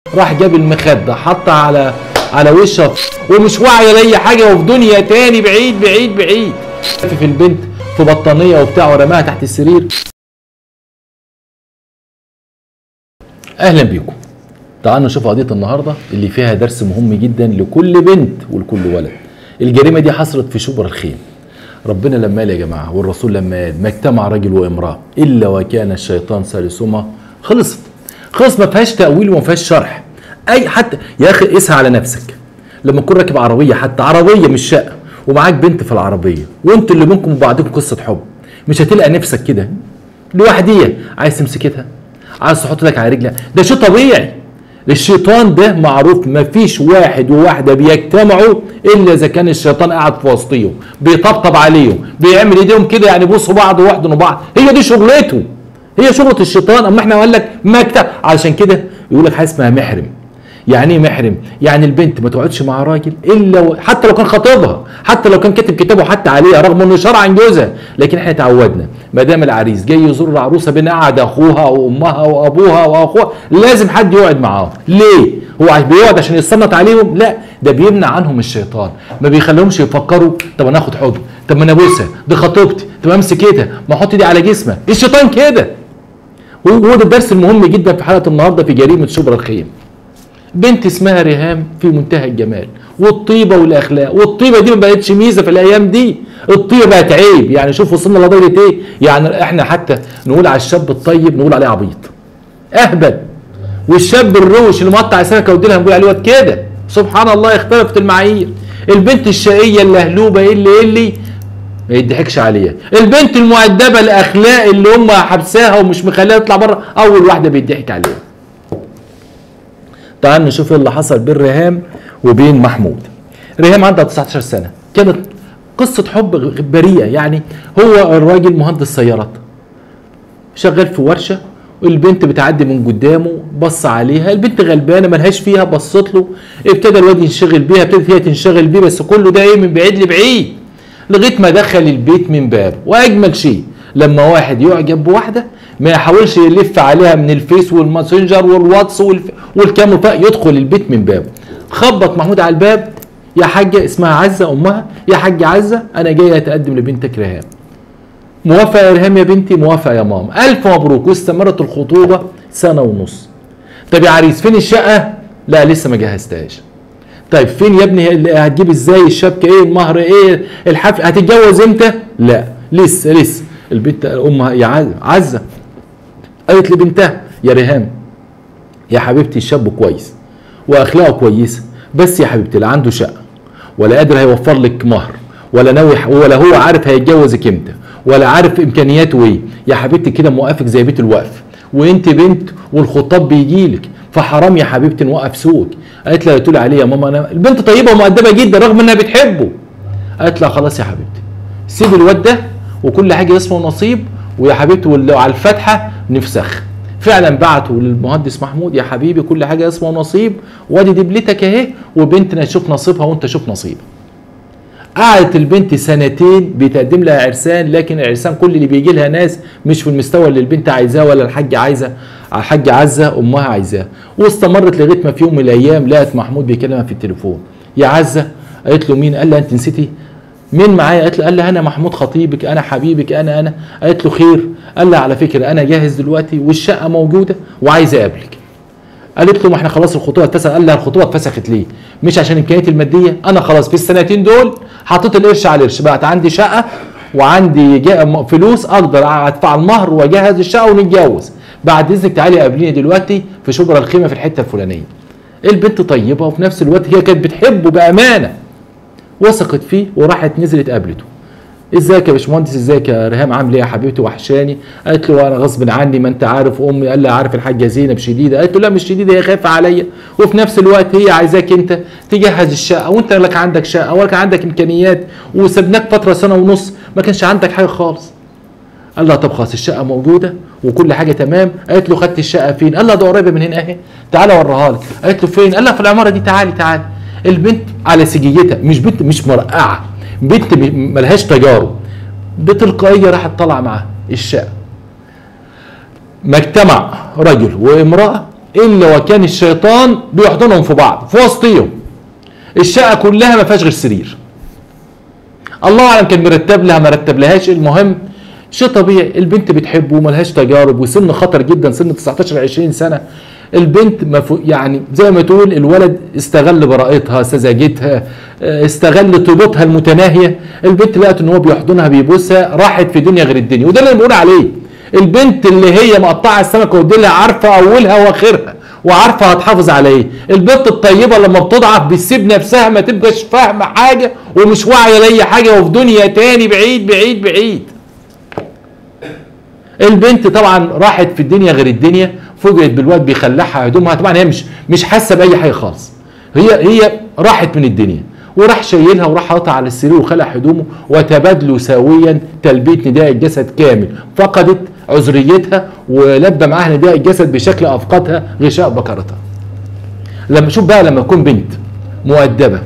راح جاب المخده حطها على على وشها ومش واعيه لاي حاجه وفي دنيا تاني بعيد بعيد بعيد في البنت في بطانيه وبتاع ورماها تحت السرير اهلا بيكم تعالوا نشوف قضيه النهارده اللي فيها درس مهم جدا لكل بنت ولكل ولد الجريمه دي حصلت في شبر الخيم ربنا لما قال يا جماعه والرسول لما قال ما اجتمع رجل وامراه الا وكان الشيطان ثالثهما خلصت خلص ما فيهاش تاويل وما فيهاش شرح اي حتى يا اخي قيسها على نفسك لما تكون راكب عربيه حتى عربيه مش شقه ومعاك بنت في العربيه وانتوا اللي بينكم وبعضكم قصه حب مش هتلقى نفسك كده لوحديها عايز تمسكتها عايز تحط لك على رجلها ده شيء طبيعي الشيطان ده معروف مفيش واحد وواحده بيجتمعوا الا اذا كان الشيطان قاعد في وسطيهم بيطبطب عليهم بيعمل ايديهم كده يعني بيبصوا بعض ويحضنوا بعض هي دي شغلته هي شغله الشيطان اما احنا قال لك مكتب علشان كده يقول لك حاجه اسمها محرم يعني ايه محرم؟ يعني البنت ما تقعدش مع راجل الا و... حتى لو كان خطيبها، حتى لو كان كاتب كتابه حتى عليها رغم انه شرعا جوزها، لكن احنا اتعودنا ما دام العريس جاي يزور العروسه بين قعد اخوها وامها وابوها واخوها لازم حد يقعد معاهم، ليه؟ هو بيقعد عشان يتصنت عليهم؟ لا ده بيمنع عنهم الشيطان، ما بيخليهمش يفكروا طب انا اخد حضن، طب ما انا ابوسها، دي خطيبتي، طب امسك ايدها، ما احط ايدي على جسمها، الشيطان كده. وهو ده الدرس المهم جدا في حلقه النهارده في جريمه شبرا الخيم. بنت اسمها ريهام في منتهى الجمال والطيبه والاخلاق والطيبه دي ما بقتش ميزه في الايام دي الطيبه بقت عيب يعني شوف وصلنا لدرجه ايه يعني احنا حتى نقول على الشاب الطيب نقول عليه عبيط اهبل والشاب الروش اللي مقطع سمكه وديلها نقول عليه واد كده سبحان الله اختلفت المعايير البنت الشقيه اللهلوبه اللي اللي ما يضحكش عليها البنت المؤدبه الاخلاق اللي هم حبساها ومش مخليها تطلع بره اول واحده بيضحك عليها تعال نشوف ايه اللي حصل بين ريهام وبين محمود ريهام عندها 19 سنه كانت قصه حب بريئه يعني هو الراجل مهندس سيارات شغال في ورشه والبنت بتعدي من قدامه بص عليها البنت غلبانه ملهاش فيها بصت له ابتدى الواد ينشغل بيها ابتدت هي تنشغل بيه بس كله ده ايه من بعيد لبعيد لغايه ما دخل البيت من بابه واجمل شيء لما واحد يعجب بواحده ما يحاولش يلف عليها من الفيس والماسنجر والواتس والف... والكام يدخل البيت من بابه خبط محمود على الباب يا حاجه اسمها عزه امها يا حاجه عزه انا جاي اتقدم لبنتك ريهام موافقه يا ريهام يا بنتي موافقه يا ماما الف مبروك واستمرت الخطوبه سنه ونص طب يا عريس فين الشقه لا لسه ما جهزتهاش طيب فين يا ابني هتجيب ازاي الشبكه ايه المهر ايه الحفل هتتجوز امتى لا لسه لسه البنت امها يا عزه قالت لبنتها يا ريهام يا حبيبتي الشاب كويس واخلاقه كويسه بس يا حبيبتي لا عنده شقه ولا قادر هيوفر لك مهر ولا ناوي ولا هو عارف هيتجوزك امتى ولا عارف امكانياته ايه يا حبيبتي كده موقفك زي بيت الوقف وانت بنت والخطاب بيجيلك فحرام يا حبيبتي نوقف سوق قالت لها تقول عليه يا ماما انا البنت طيبه ومؤدبه جدا رغم انها بتحبه قالت لها خلاص يا حبيبتي سيب الواد ده وكل حاجه اسمه نصيب ويا حبيبتي ولو على الفاتحه نفسخ فعلا بعتوا للمهندس محمود يا حبيبي كل حاجه اسمه نصيب وادي دبلتك اهي وبنتنا تشوف نصيبها وانت شوف نصيبك قعدت البنت سنتين بيتقدم لها عرسان لكن العرسان كل اللي بيجي لها ناس مش في المستوى اللي البنت عايزاه ولا الحاج عايزه الحاج عزه امها عايزاه واستمرت لغايه ما في يوم من الايام لقت محمود بيكلمها في التليفون يا عزه قالت له مين قال لها انت نسيتي مين معايا قالت له قال لها انا محمود خطيبك انا حبيبك انا انا قالت له خير قال لها على فكره انا جاهز دلوقتي والشقه موجوده وعايز اقابلك قالت له ما احنا خلاص الخطوبه اتفسخ قال لها الخطوبه اتفسخت ليه مش عشان امكانياتي الماديه انا خلاص في السنتين دول حطيت القرش على القرش بقت عندي شقه وعندي فلوس اقدر ادفع المهر واجهز الشقه ونتجوز بعد اذنك تعالي قابليني دلوقتي في شبرا الخيمه في الحته الفلانيه البنت طيبه وفي نفس الوقت هي كانت بتحبه بامانه وثقت فيه وراحت نزلت قابلته ازيك يا باشمهندس ازيك يا ريهام عامل ايه يا حبيبتي وحشاني قالت له انا غصب عني ما انت عارف امي قال لها عارف الحاجه زينب شديده قالت له لا مش شديده هي خايفه عليا وفي نفس الوقت هي عايزاك انت تجهز الشقه وانت لك عندك شقه ولا كان عندك امكانيات وسبناك فتره سنه ونص ما كانش عندك حاجه خالص قال لها طب خلاص الشقه موجوده وكل حاجه تمام قالت له خدت الشقه فين قال لها ده قريبه من هنا اهي تعالى اوريها لك قالت له فين قال لها في العماره دي تعالي تعالي البنت على سجيتها مش بنت مش مرقعه بنت ملهاش تجارب بتلقائيه راحت طالعه معاه الشقه ما اجتمع رجل وامراه الا وكان الشيطان بيحضنهم في بعض في وسطهم الشقه كلها ما فيهاش غير سرير الله اعلم كان مرتب لها ما رتب لهاش المهم شيء طبيعي البنت بتحبه وملهاش تجارب وسن خطر جدا سن 19 20 سنه البنت مفو يعني زي ما تقول الولد استغل براءتها سذاجتها آه، استغل طيبتها المتناهيه البنت لقت ان هو بيحضنها بيبوسها راحت في دنيا غير الدنيا وده اللي بنقول عليه البنت اللي هي مقطعه السمكه وديلها عارفه اولها واخرها وعارفه هتحافظ على ايه البنت الطيبه لما بتضعف بتسيب نفسها ما تبقاش فاهمه حاجه ومش واعيه لاي حاجه وفي دنيا تاني بعيد بعيد بعيد البنت طبعا راحت في الدنيا غير الدنيا فوجئت بالواد بيخلعها هدومها طبعا هي مش مش حاسه باي حاجه خالص هي هي راحت من الدنيا وراح شايلها وراح حاطها على السرير وخلع هدومه وتبادلوا سويا تلبيه نداء الجسد كامل فقدت عذريتها ولبى معاها نداء الجسد بشكل افقدها غشاء بكرتها لما شوف بقى لما تكون بنت مؤدبه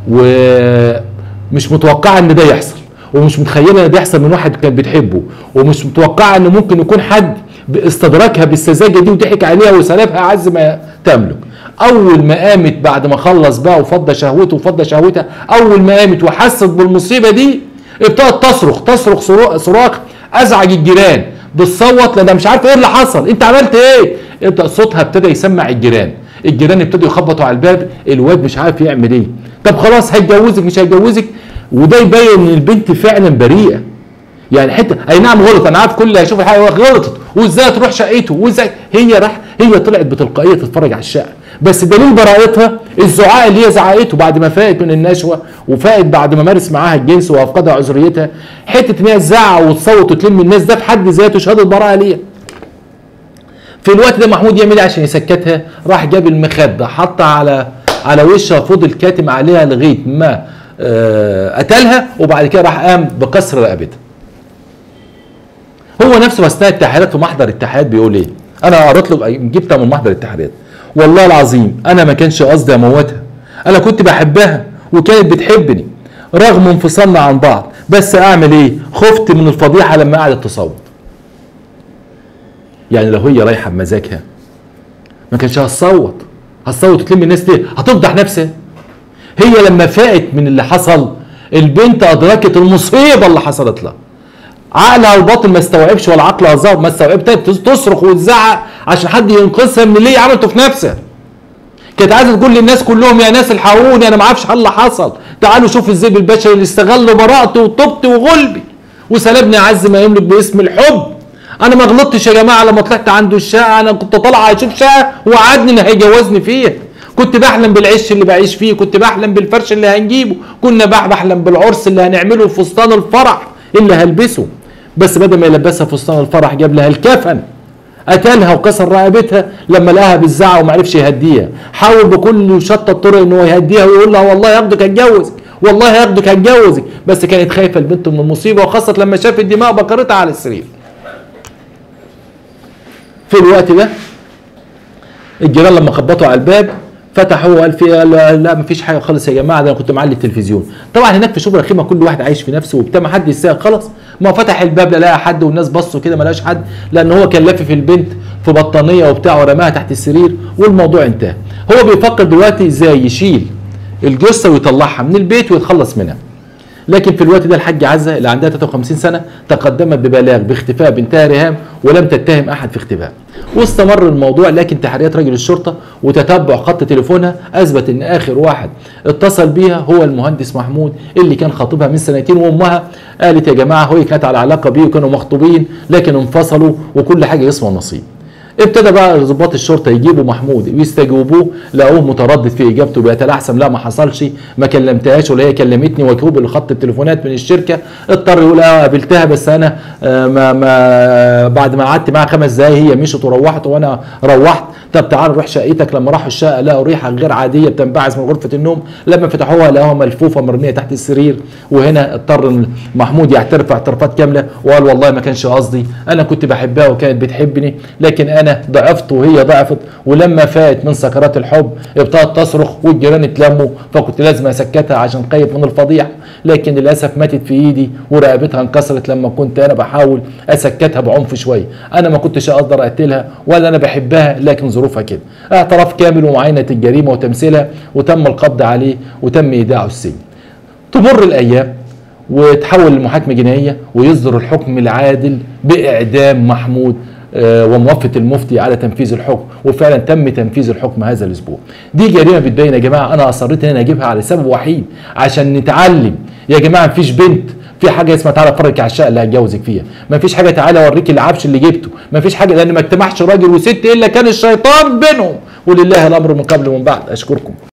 ومش متوقعه ان ده يحصل ومش متخيله ان ده يحصل من واحد كان بتحبه ومش متوقعه ان ممكن يكون حد استدركها بالسذاجه دي وضحك عليها وسلبها اعز ما تملك اول ما قامت بعد ما خلص بقى وفضى شهوته وفضى شهوتها اول ما قامت وحست بالمصيبه دي ابتدت تصرخ تصرخ صرو- صراخ ازعج الجيران بتصوت لان مش عارفه ايه اللي حصل انت عملت ايه انت صوتها ابتدى يسمع الجيران الجيران ابتدوا يخبطوا على الباب الواد مش عارف يعمل ايه طب خلاص هيتجوزك مش هيتجوزك وده يبين ان البنت فعلا بريئه يعني حته اي نعم غلط انا عارف كل اللي هيشوف الحاجه غلطت وازاي تروح شقته وازاي هي راح هي طلعت بتلقائيه تتفرج على الشقه بس دليل براءتها الزعاق اللي هي زعقته بعد ما فاقت من النشوه وفاقت بعد ما مارس معاها الجنس وافقدها عذريتها حته ان هي تزعق وتصوت وتلم الناس ده في حد ذاته شهاده براءه ليها في الوقت ده محمود يعمل ايه عشان يسكتها راح جاب المخده حطها على على وشها فضل كاتم عليها لغايه ما آه، قتلها وبعد كده راح قام بكسر رقبتها هو نفسه اثناء التحريات في محضر التحريات بيقول ايه انا قريت له جبتها من محضر التحريات والله العظيم انا ما كانش قصدي اموتها انا كنت بحبها وكانت بتحبني رغم انفصالنا عن بعض بس اعمل ايه خفت من الفضيحه لما قعدت تصوت يعني لو هي رايحه بمزاجها ما كانش هتصوت هتصوت وتلم الناس ليه هتفضح نفسها هي لما فاقت من اللي حصل البنت ادركت المصيبه اللي حصلت لها عقلها الباطن ما استوعبش ولا عقلها الظاهر ما استوعبش تصرخ وتزعق عشان حد ينقذها من اللي هي عملته في نفسها كانت عايزه تقول للناس كلهم يا ناس الحقوني انا ما اعرفش ايه اللي حصل تعالوا شوفوا الذئب البشري اللي استغل براءتي وطوبتي وغلبي وسلبني اعز ما يملك باسم الحب انا ما غلطتش يا جماعه لما طلعت عنده الشقه انا كنت طالعه اشوف شقه وعدني ان هيجوزني فيها كنت بحلم بالعش اللي بعيش فيه كنت بحلم بالفرش اللي هنجيبه كنا بح- بحلم بالعرس اللي هنعمله فستان الفرح اللي هلبسه بس بدل ما يلبسها فستان الفرح جاب لها الكفن قتلها وكسر رقبتها لما لقاها بالزعق وما عرفش يهديها حاول بكل شتى الطرق ان هو يهديها ويقول لها والله ياخدك هتجوزك والله ياخدك هتجوزك بس كانت خايفه البنت من المصيبه وخاصه لما شافت دماء بكرتها على السرير في الوقت ده الجيران لما خبطوا على الباب فتحوا وقال في قال له لا مفيش حاجه خالص يا جماعه ده انا كنت معلي التلفزيون طبعا هناك في شبرا الخيمه كل واحد عايش في نفسه وبتاع ما حد يستاهل خلاص ما هو فتح الباب لا لقى حد والناس بصوا كده ما لقاش حد لان هو كان لافف البنت في بطانيه وبتاع ورماها تحت السرير والموضوع انتهى هو بيفكر دلوقتي ازاي يشيل الجثه ويطلعها من البيت ويتخلص منها لكن في الوقت ده الحاج عزه اللي عندها 53 سنه تقدمت ببلاغ باختفاء بنتها ريهام ولم تتهم احد في اختفاء واستمر الموضوع لكن تحريات رجل الشرطه وتتبع خط تليفونها اثبت ان اخر واحد اتصل بيها هو المهندس محمود اللي كان خاطبها من سنتين وامها قالت يا جماعه هي كانت على علاقه بيه وكانوا مخطوبين لكن انفصلوا وكل حاجه اسمها نصيب ابتدى بقى ضباط الشرطه يجيبوا محمود ويستجوبوه لقوه متردد في اجابته بيتلعثم لا ما حصلش ما كلمتهاش ولا هي كلمتني وكوب لخط التليفونات من الشركه اضطر يقول اه قابلتها بس انا آه ما ما بعد ما قعدت معاها خمس دقايق هي مشت وروحت وانا روحت طب تعال نروح شقتك لما راحوا الشقه لقوا ريحه غير عاديه بتنبعث من غرفه النوم لما فتحوها لقوها ملفوفه مرميه تحت السرير وهنا اضطر محمود يعترف اعترافات كامله وقال والله ما كانش قصدي انا كنت بحبها وكانت بتحبني لكن انا انا ضعفت وهي ضعفت ولما فات من سكرات الحب ابتدت تصرخ والجيران اتلموا فكنت لازم اسكتها عشان خايف من الفضيحه لكن للاسف ماتت في ايدي ورقبتها انكسرت لما كنت انا بحاول اسكتها بعنف شويه انا ما كنتش اقدر اقتلها ولا انا بحبها لكن ظروفها كده اعتراف كامل ومعاينه الجريمه وتمثيلها وتم القبض عليه وتم ايداعه السجن تمر الايام وتحول لمحاكمه جنائيه ويصدر الحكم العادل باعدام محمود آه، وموافقه المفتي على تنفيذ الحكم وفعلا تم تنفيذ الحكم هذا الاسبوع دي جريمه بتبين يا جماعه انا اصريت ان انا اجيبها على سبب وحيد عشان نتعلم يا جماعه مفيش بنت في حاجه اسمها تعالى افرجك على الشقه اللي هتجوزك فيها مفيش حاجه تعالى اوريك العفش اللي جبته مفيش حاجه لان ما اجتمعش راجل وست الا كان الشيطان بينهم ولله الامر من قبل ومن بعد اشكركم